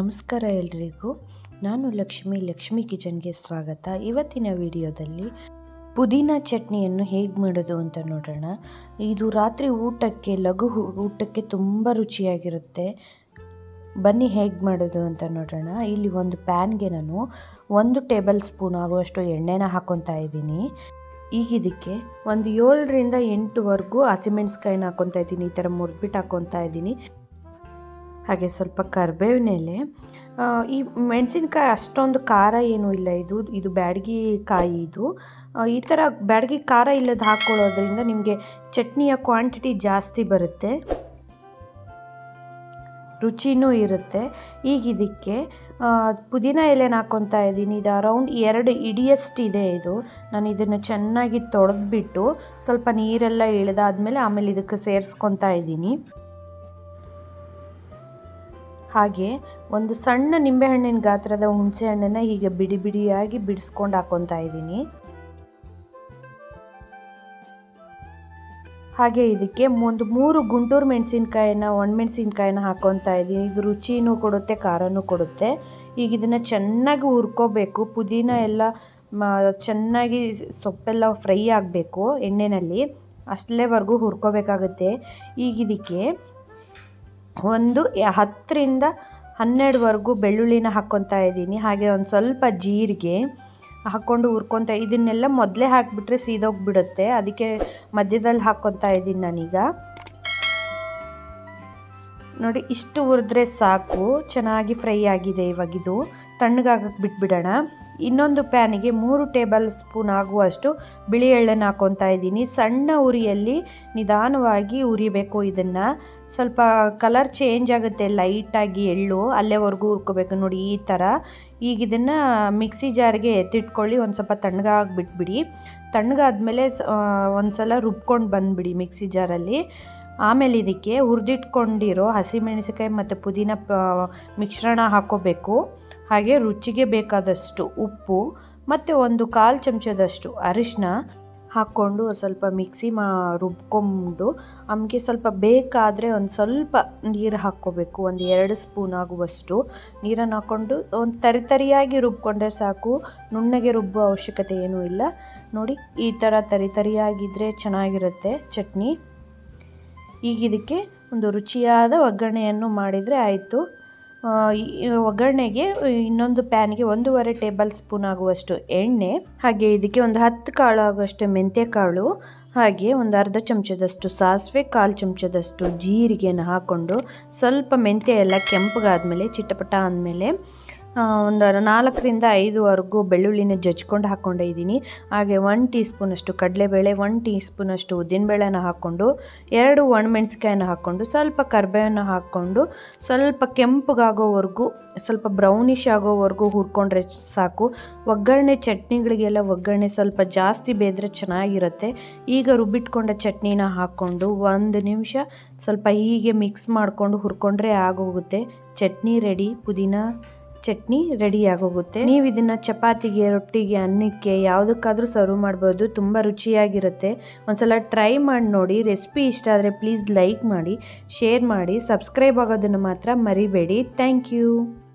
ನಮಸ್ಕಾರ ಎಲ್ರಿಗೂ ನಾನು ಲಕ್ಷ್ಮಿ ಲಕ್ಷ್ಮಿ ಕಿಚನ್ಗೆ ಸ್ವಾಗತ ಇವತ್ತಿನ ವಿಡಿಯೋದಲ್ಲಿ ಪುದೀನ ಚಟ್ನಿಯನ್ನು ಹೇಗೆ ಮಾಡೋದು ಅಂತ ನೋಡೋಣ ಇದು ರಾತ್ರಿ ಊಟಕ್ಕೆ ಲಘು ಊ- ಊಟಕ್ಕೆ ತುಂಬ ರುಚಿಯಾಗಿರುತ್ತೆ ಬನ್ನಿ ಹೇಗೆ ಮಾಡೋದು ಅಂತ ನೋಡೋಣ ಇಲ್ಲಿ ಒಂದು ಪ್ಯಾನ್ಗೆ ನಾನು ಒಂದು ಟೇಬಲ್ ಸ್ಪೂನ್ ಆಗುವಷ್ಟು ಎಣ್ಣೆನ ಹಾಕ್ಕೊತಾ ಇದ್ದೀನಿ ಈಗ ಇದಕ್ಕೆ ಒಂದು ಏಳರಿಂದ ಎಂಟುವರೆಗೂ ಹಸಿಮೆಣ್ಸ್ಕಾಯಿನ ಹಾಕ್ಕೊತಾ ಇದ್ದೀನಿ ಈ ಥರ ಮುರಿದ್ಬಿಟ್ಟು ಹಾಕ್ಕೊತಾ ಇದ್ದೀನಿ ಹಾಗೆ ಸ್ವಲ್ಪ ಕರಿಬೇವಿನ ಎಲೆ ಆ, ಈ ಮೆಣಸಿನ್ಕಾಯಿ ಅಷ್ಟೊಂದು ಖಾರ ಏನೂ ಇಲ್ಲ ಇದು ಇದು ಬ್ಯಾಡಗಿ ಕಾಯಿ ಇದು ಆ, ಈ ಥರ ಬ್ಯಾಡಗಿ ಖಾರ ಇಲ್ಲದ ಹಾಕ್ಕೊಳ್ಳೋದ್ರಿಂದ ನಿಮಗೆ ಚಟ್ನಿಯ ಕ್ವಾಂಟಿಟಿ ಜಾಸ್ತಿ ಬರುತ್ತೆ ರುಚಿನೂ ಇರುತ್ತೆ ಈಗ ಇದಕ್ಕೆ ಆ, ಪುದೀನ ಎಲೆನ ಹಾಕ್ಕೊತಾ ಇದ್ದೀನಿ ಇದು ಅರೌಂಡ್ ಎರಡು ಇಡಿಯಷ್ಟಿದೆ ಇದು ನಾನು ಇದನ್ನು ಚೆನ್ನಾಗಿ ತೊಳೆದ್ಬಿಟ್ಟು ಸ್ವಲ್ಪ ನೀರೆಲ್ಲ ಇಳಿದಾದ್ಮೇಲೆ ಆಮೇಲೆ ಇದಕ್ಕೆ ಸೇರಿಸ್ಕೊತಾ ಇದ್ದೀನಿ ಹಾಗೆ ಒಂದು ಸಣ್ಣ ನಿಂಬೆಹಣ್ಣಿನ ಗಾತ್ರದ ಹುಣಸೆ ಹಣ್ಣನ್ನು ಹೀಗೆ ಬಿಡಿ ಬಿಡಿಯಾಗಿ ಬಿಡಿಸ್ಕೊಂಡು ಹಾಕ್ಕೊತಾ ಇದ್ದೀನಿ ಹಾಗೆ ಇದಕ್ಕೆ ಒಂದು ಮೂರು ಗುಂಟೂರು ಮೆಣಸಿನ್ಕಾಯಿನ ಒಣಮೆಣಸಿನ್ಕಾಯಿನ ಹಾಕ್ಕೊತಾ ಇದ್ದೀನಿ ಇದು ರುಚಿನೂ ಕೊಡುತ್ತೆ ಖಾರನೂ ಕೊಡುತ್ತೆ ಈಗ ಇದನ್ನು ಚೆನ್ನಾಗಿ ಹುರ್ಕೋಬೇಕು ಪುದೀನ ಎಲ್ಲ ಮ ಚೆನ್ನಾಗಿ ಸೊಪ್ಪೆಲ್ಲ ಫ್ರೈ ಆಗಬೇಕು ಎಣ್ಣೆಯಲ್ಲಿ ಅಷ್ಟಲೇವರೆಗೂ ಹುರ್ಕೋಬೇಕಾಗುತ್ತೆ ಈಗ ಇದಕ್ಕೆ ಒಂದು ಯ- ಹತ್ತರಿಂದ ಹನ್ನೆರಡುವರೆಗೂ ಬೆಳ್ಳುಳ್ಳಿನ ಹಾಕ್ಕೊತಾ ಇದ್ದೀನಿ ಹಾಗೆ ಒಂದು ಸ್ವಲ್ಪ ಜೀರಿಗೆ ಹಾಕ್ಕೊಂಡು ಹುರ್ಕೊತಾ ಇದನ್ನೆಲ್ಲ ಮೊದಲೇ ಹಾಕಿಬಿಟ್ರೆ ಸೀದೋಗ್ಬಿಡುತ್ತೆ ಅದಕ್ಕೆ ಮಧ್ಯದಲ್ಲಿ ಹಾಕ್ಕೊತಾ ಇದ್ದೀನಿ ನಾನೀಗ ನೋಡಿ ಇಷ್ಟು ಹುರಿದ್ರೆ ಸಾಕು ಚೆನ್ನಾಗಿ ಫ್ರೈ ಆಗಿದೆ ಇವಾಗಿದು ತಣ್ಣಗಾಗಕ್ಕೆ ಬಿಟ್ಬಿಡೋಣ ಇನ್ನೊಂದು ಪ್ಯಾನಿಗೆ ಮೂರು ಟೇಬಲ್ ಸ್ಪೂನ್ ಆಗುವಷ್ಟು ಬಿಳಿ ಎಳ್ಳನ್ನು ಹಾಕ್ಕೊತಾ ಇದ್ದೀನಿ ಸಣ್ಣ ಉರಿಯಲ್ಲಿ ನಿಧಾನವಾಗಿ ಉರಿಬೇಕು ಇದನ್ನು ಸ್ವಲ್ಪ ಕಲರ್ ಚೇಂಜ್ ಆಗುತ್ತೆ ಲೈಟಾಗಿ ಎಳ್ಳು ಅಲ್ಲೇವರೆಗೂ ಹುರ್ಕೋಬೇಕು ನೋಡಿ ಈ ಥರ ಈಗ ಇದನ್ನು ಮಿಕ್ಸಿ ಜಾರ್ಗೆ ಎತ್ತಿಟ್ಕೊಳ್ಳಿ ಒಂದು ಸ್ವಲ್ಪ ತಣ್ಣಗಾಗಿ ಬಿಟ್ಬಿಡಿ ತಣ್ಣಗಾದ್ಮೇಲೆ ಒಂದು ಸಲ ರುಬ್ಕೊಂಡು ಬಂದುಬಿಡಿ ಮಿಕ್ಸಿ ಜಾರಲ್ಲಿ ಆಮೇಲೆ ಇದಕ್ಕೆ ಹುರಿದಿಟ್ಕೊಂಡಿರೋ ಹಸಿಮೆಣಸಿಕಾಯಿ ಮತ್ತು ಪುದೀನ ಪ ಮಿಶ್ರಣ ಹಾಕ್ಕೋಬೇಕು ಹಾಗೆ ರುಚಿಗೆ ಬೇಕಾದಷ್ಟು ಉಪ್ಪು ಮತ್ತು ಒಂದು ಕಾಲು ಚಮಚದಷ್ಟು ಅರಿಶಿನ ಹಾಕ್ಕೊಂಡು ಸ್ವಲ್ಪ ಮಿಕ್ಸಿ ಮಾ ರುಬ್ಕೊಂಡು ನಮಗೆ ಸ್ವಲ್ಪ ಬೇಕಾದರೆ ಒಂದು ಸ್ವಲ್ಪ ನೀರು ಹಾಕ್ಕೋಬೇಕು ಒಂದು ಎರಡು ಸ್ಪೂನ್ ಆಗುವಷ್ಟು ನೀರನ್ನು ಹಾಕ್ಕೊಂಡು ಒಂದು ತರಿ ತರಿಯಾಗಿ ರುಬ್ಕೊಂಡ್ರೆ ಸಾಕು ನುಣ್ಣಗೆ ರುಬ್ಬೋ ಅವಶ್ಯಕತೆ ಏನೂ ಇಲ್ಲ ನೋಡಿ ಈ ಥರ ತರಿ ತರಿಯಾಗಿದ್ದರೆ ಚೆನ್ನಾಗಿರುತ್ತೆ ಚಟ್ನಿ ಈಗ ಇದಕ್ಕೆ ಒಂದು ರುಚಿಯಾದ ಒಗ್ಗರಣೆಯನ್ನು ಮಾಡಿದರೆ ಆಯಿತು ಆ, ಈ ಒಗ್ಗರಣೆಗೆ ಇನ್ನೊಂದು ಪ್ಯಾನ್ಗೆ ಒಂದೂವರೆ ಟೇಬಲ್ ಸ್ಪೂನ್ ಆಗುವಷ್ಟು ಎಣ್ಣೆ ಹಾಗೆ ಇದಕ್ಕೆ ಒಂದು ಹತ್ತು ಕಾಳು ಆಗುವಷ್ಟು ಮೆಂತ್ಯ ಕಾಳು ಹಾಗೆ ಒಂದು ಅರ್ಧ ಚಮಚದಷ್ಟು ಸಾಸಿವೆ ಕಾಲು ಚಮಚದಷ್ಟು ಜೀರಿಗೆನ ಹಾಕ್ಕೊಂಡು ಸ್ವಲ್ಪ ಮೆಂತ್ಯ ಎಲ್ಲ ಕೆಂಪಗಾದ್ಮೇಲೆ ಚಿಟಪಟ ಅಂದಮೇಲೆ ಒಂದು ನಾಲ್ಕರಿಂದ ಐದುವರೆಗೂ ಬೆಳ್ಳುಳ್ಳಿನ ಜಜ್ಕೊಂಡು ಹಾಕ್ಕೊಂಡೆ ಇದ್ದೀನಿ ಹಾಗೆ ಒನ್ ಟೀ ಸ್ಪೂನಷ್ಟು ಕಡಲೆಬೇಳೆ ಒನ್ ಟೀ ಸ್ಪೂನಷ್ಟು ಉದ್ದಿನಬೇಳೆನ ಹಾಕ್ಕೊಂಡು ಎರಡು ಒಣಮೆಣ್ಸಿಕಾಯಿನ ಹಾಕ್ಕೊಂಡು ಸ್ವಲ್ಪ ಕರ್ಬೇವನ್ನ ಹಾಕ್ಕೊಂಡು ಸ್ವಲ್ಪ ಕೆಂಪಗಾಗೋವರೆಗೂ ಸ್ವಲ್ಪ ಬ್ರೌನಿಷ್ ಆಗೋವರೆಗೂ ಹುರ್ಕೊಂಡ್ರೆ ಸಾಕು ಒಗ್ಗರಣೆ ಚಟ್ನಿಗಳಿಗೆಲ್ಲ ಒಗ್ಗರಣೆ ಸ್ವಲ್ಪ ಜಾಸ್ತಿ ಬೇದ್ರೆ ಚೆನ್ನಾಗಿರುತ್ತೆ ಈಗ ರುಬ್ಬಿಟ್ಕೊಂಡ ಚಟ್ನಿನ ಹಾಕ್ಕೊಂಡು ಒಂದು ನಿಮಿಷ ಸ್ವಲ್ಪ ಹೀಗೆ ಮಿಕ್ಸ್ ಮಾಡಿಕೊಂಡು ಹುರ್ಕೊಂಡ್ರೆ ಆಗೋಗುತ್ತೆ ಚಟ್ನಿ ರೆಡಿ ಪುದೀನ ಚಟ್ನಿ ರೆಡಿ ಆಗೋಗುತ್ತೆ ನೀವು ಇದನ್ನ ಚಪಾತಿಗೆ ರೊಟ್ಟಿಗೆ ಅನ್ನಕ್ಕೆ ಯಾವುದಕ್ಕಾದ್ರೂ ಸರ್ವ್ ಮಾಡ್ಬೋದು ತುಂಬ ರುಚಿಯಾಗಿರುತ್ತೆ ಒಂದ್ಸಲ ಟ್ರೈ ಮಾಡಿ ನೋಡಿ ರೆಸಿಪಿ ಇಷ್ಟ ಆದರೆ ಪ್ಲೀಸ್ ಲೈಕ್ ಮಾಡಿ ಶೇರ್ ಮಾಡಿ ಸಬ್ಸ್ಕ್ರೈಬ್ ಆಗೋದನ್ನು ಮಾತ್ರ ಮರಿಬೇಡಿ ಥ್ಯಾಂಕ್ ಯು